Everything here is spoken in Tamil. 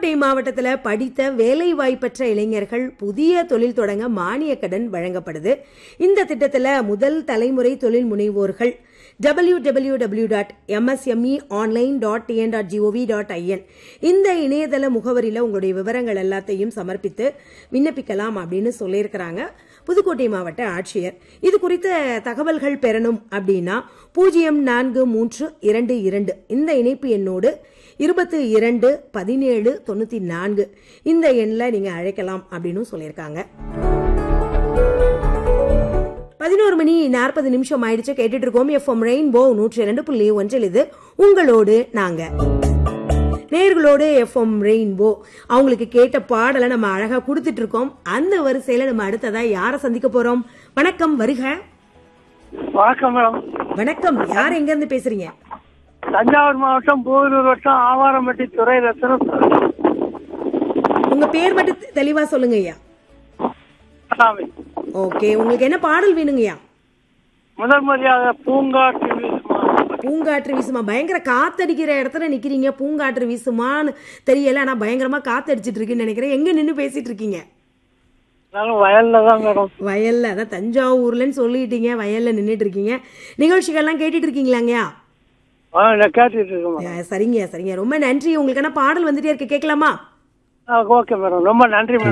புதுக்கோட்டை மாவட்டத்தில் படித்த வேலை வாய்ப்பற்ற இளைஞர்கள் புதிய தொழில் தொடங்க மானிய கடன் வழங்கப்படுது இந்த திட்டத்தில் முதல் தலைமுறை தொழில் முனைவோர்கள் W W W dot MSME online dot TN dot GOV dot IN இந்த இணையதள முகவரியில் உங்களுடைய விவரங்கள் எல்லாத்தையும் சமர்ப்பித்து விண்ணப்பிக்கலாம் அப்படின்னு சொல்லியிருக்கிறாங்க புதுக்கோட்டை மாவட்ட ஆட்சியர் இது குறித்த தகவல்கள் பெறணும் அப்படின்னா பூஜ்ஜியம் நான்கு மூன்று இரண்டு இரண்டு இந்த இணைப்பு எண்ணோடு இருபத்தி இரண்டு பதினேழு தொண்ணூற்றி நான்கு இந்த எண்ணில் நீங்கள் அழைக்கலாம் அப்படின்னு சொல்லியிருக்காங்க பதினோரு மணி நாற்பது நிமிஷம் ஆயிடுச்சு கேட்டுட்டு இருக்கோம் எஃப்எம் ரெயின்போ நூற்றி இரண்டு புள்ளி ஒன்றில் இது உங்களோடு நாங்க நேர்களோடு எஃப்எம் ரெயின்போ அவங்களுக்கு கேட்ட பாடலை நம்ம அழகா கொடுத்துட்டு இருக்கோம் அந்த வரிசையில நம்ம அடுத்ததா யாரை சந்திக்க போறோம் வணக்கம் வருக வணக்கம் மேடம் வணக்கம் யார் எங்க இருந்து பேசுறீங்க தஞ்சாவூர் மாவட்டம் போரூர் வட்டம் ஆவாரம்பட்டி துறை ரத்னம் உங்க பேர் மட்டும் தெ- தெளிவா சொல்லுங்க ஐயா சாமி ஓகே உங்களுக்கு என்ன பாடல் வேணுங்கய்யா முதல் முறையாக பூங்காற்று வீசுமா. பூங்காற்று வீசுமா பயங்கர காத்தடிக்கிற இடத்துல நிக்கிறீங்க பூங்காற்று வீசுமான்னு தெரியல ஆனா பயங்கரமா காத்தடிச்சிட்டு இருக்குன்னு நினைக்கிறேன் எங்க நின்னு பேசிட்டு இருக்கீங்க நானும் வயல்ல தான் மேடம் வயல்ல அதான் தஞ்சாவூர்லன்னு சொல்லிட்டீங்க வயல்ல நின்னுட்டு இருக்கீங்க நிகழ்ச்சிகள்லாம் கேட்டுட்டு இருக்கீங்களாங்கய்யா ஆ, நான் கேட்டுட்டு இருக்கேன் மேடம். அஹ் சரிங்க சரிங்க ரொம்ப நன்றி உங்களுக்கான பாடல் வந்துட்டே இருக்கு கேட்கலாமா ஆ, ஓகே மேடம் ரொம்ப நன்றி மேடம்